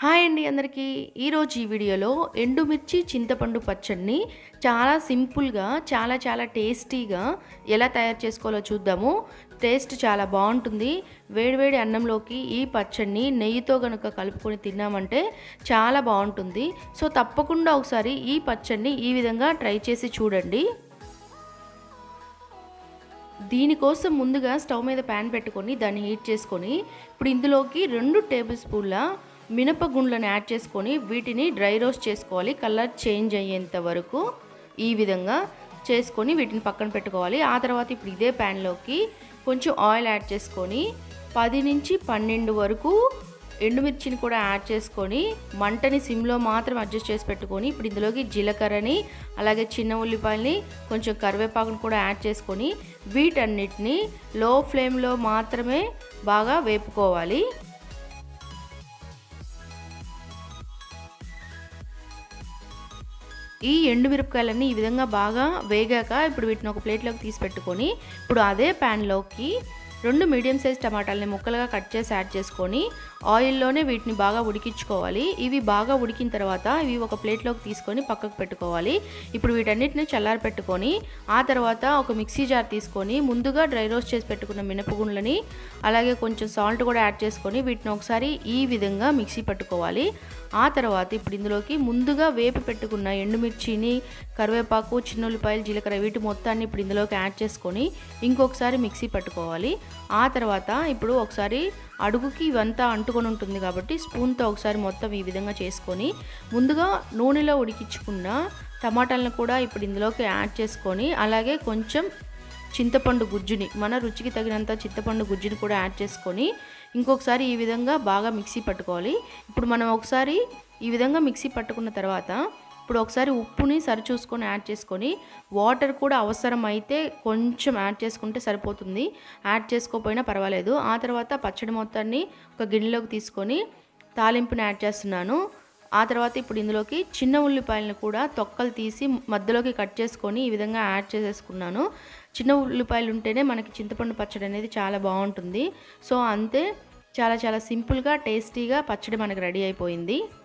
hi అండి అందరికీ ఈరోజు ఈ వీడియోలో ఎండుమిర్చి చింతపండు పచ్చడిని చాలా సింపుల్గా చాలా చాలా టేస్టీగా ఎలా తయారు చేసుకోవాలో చూద్దాము టేస్ట్ చాలా బాగుంటుంది వేడివేడి అన్నంలోకి ఈ పచ్చడిని నెయ్యితో కనుక కలుపుకొని తిన్నామంటే చాలా బాగుంటుంది సో తప్పకుండా ఒకసారి ఈ పచ్చడిని ఈ విధంగా ట్రై చేసి చూడండి దీనికోసం ముందుగా స్టవ్ మీద ప్యాన్ పెట్టుకొని దాన్ని హీట్ చేసుకొని ఇప్పుడు ఇందులోకి రెండు టేబుల్ స్పూన్ల మినపగుండ్లను యాడ్ చేసుకొని వీటిని డ్రై రోస్ట్ చేసుకోవాలి కలర్ చేంజ్ అయ్యేంత వరకు ఈ విధంగా చేసుకొని వీటిని పక్కన పెట్టుకోవాలి ఆ తర్వాత ఇప్పుడు ఇదే ప్యాన్లోకి కొంచెం ఆయిల్ యాడ్ చేసుకొని పది నుంచి పన్నెండు వరకు ఎండుమిర్చిని కూడా యాడ్ చేసుకొని మంటని సిమ్లో మాత్రం అడ్జస్ట్ చేసి పెట్టుకొని ఇప్పుడు ఇందులోకి జీలకర్రని అలాగే చిన్న ఉల్లిపాయలని కొంచెం కరివేపాకుని కూడా యాడ్ చేసుకొని వీటన్నిటిని లో ఫ్లేమ్లో మాత్రమే బాగా వేపుకోవాలి ఈ ఎండు మిరపకాయలన్నీ ఈ విధంగా బాగా వేగాక ఇప్పుడు వీటిని ఒక ప్లేట్లోకి తీసి పెట్టుకొని ఇప్పుడు అదే ప్యాన్లోకి రెండు మీడియం సైజ్ టమాటాలని ముక్కలుగా కట్ చేసి యాడ్ చేసుకొని ఆయిల్లోనే వీటిని బాగా ఉడికించుకోవాలి ఇవి బాగా ఉడికిన తర్వాత ఇవి ఒక ప్లేట్లోకి తీసుకొని పక్కకు పెట్టుకోవాలి ఇప్పుడు వీటన్నిటిని చల్లారి పెట్టుకొని ఆ తర్వాత ఒక మిక్సీ జార్ తీసుకొని ముందుగా డ్రై రోస్ట్ చేసి పెట్టుకున్న మినపగుండ్లని అలాగే కొంచెం సాల్ట్ కూడా యాడ్ చేసుకొని వీటిని ఒకసారి ఈ విధంగా మిక్సీ పట్టుకోవాలి ఆ తర్వాత ఇప్పుడు ఇందులోకి ముందుగా వేపి పెట్టుకున్న ఎండుమిర్చిని కరివేపాకు చిన్న ఉల్లిపాయలు జీలకర్ర వీటి మొత్తాన్ని ఇప్పుడు ఇందులోకి యాడ్ చేసుకొని ఇంకొకసారి మిక్సీ పట్టుకోవాలి ఆ తర్వాత ఇప్పుడు ఒకసారి అడుగుకి ఇవంతా అంటుకొని ఉంటుంది కాబట్టి స్పూన్తో ఒకసారి మొత్తం ఈ విధంగా చేసుకొని ముందుగా నూనెలో ఉడికించుకున్న టమాటాలను కూడా ఇప్పుడు ఇందులోకి యాడ్ చేసుకొని అలాగే కొంచెం చింతపండు గుజ్జుని మన రుచికి తగినంత చింతపండు గుజ్జుని కూడా యాడ్ చేసుకొని ఇంకొకసారి ఈ విధంగా బాగా మిక్సీ పట్టుకోవాలి ఇప్పుడు మనం ఒకసారి ఈ విధంగా మిక్సీ పట్టుకున్న తర్వాత ఇప్పుడు ఒకసారి ఉప్పుని సరి చూసుకొని యాడ్ చేసుకొని వాటర్ కూడా అవసరం అయితే కొంచెం యాడ్ చేసుకుంటే సరిపోతుంది యాడ్ చేసుకోకపోయినా పర్వాలేదు ఆ తర్వాత పచ్చడి మొత్తాన్ని ఒక గిన్నెలోకి తీసుకొని తాలింపుని యాడ్ చేస్తున్నాను ఆ తర్వాత ఇప్పుడు ఇందులోకి చిన్న ఉల్లిపాయలను కూడా తొక్కలు తీసి మధ్యలోకి కట్ చేసుకొని ఈ విధంగా యాడ్ చేసేసుకున్నాను చిన్న ఉల్లిపాయలు ఉంటేనే మనకి చింతపండు పచ్చడి అనేది చాలా బాగుంటుంది సో అంతే చాలా చాలా సింపుల్గా టేస్టీగా పచ్చడి మనకి రెడీ అయిపోయింది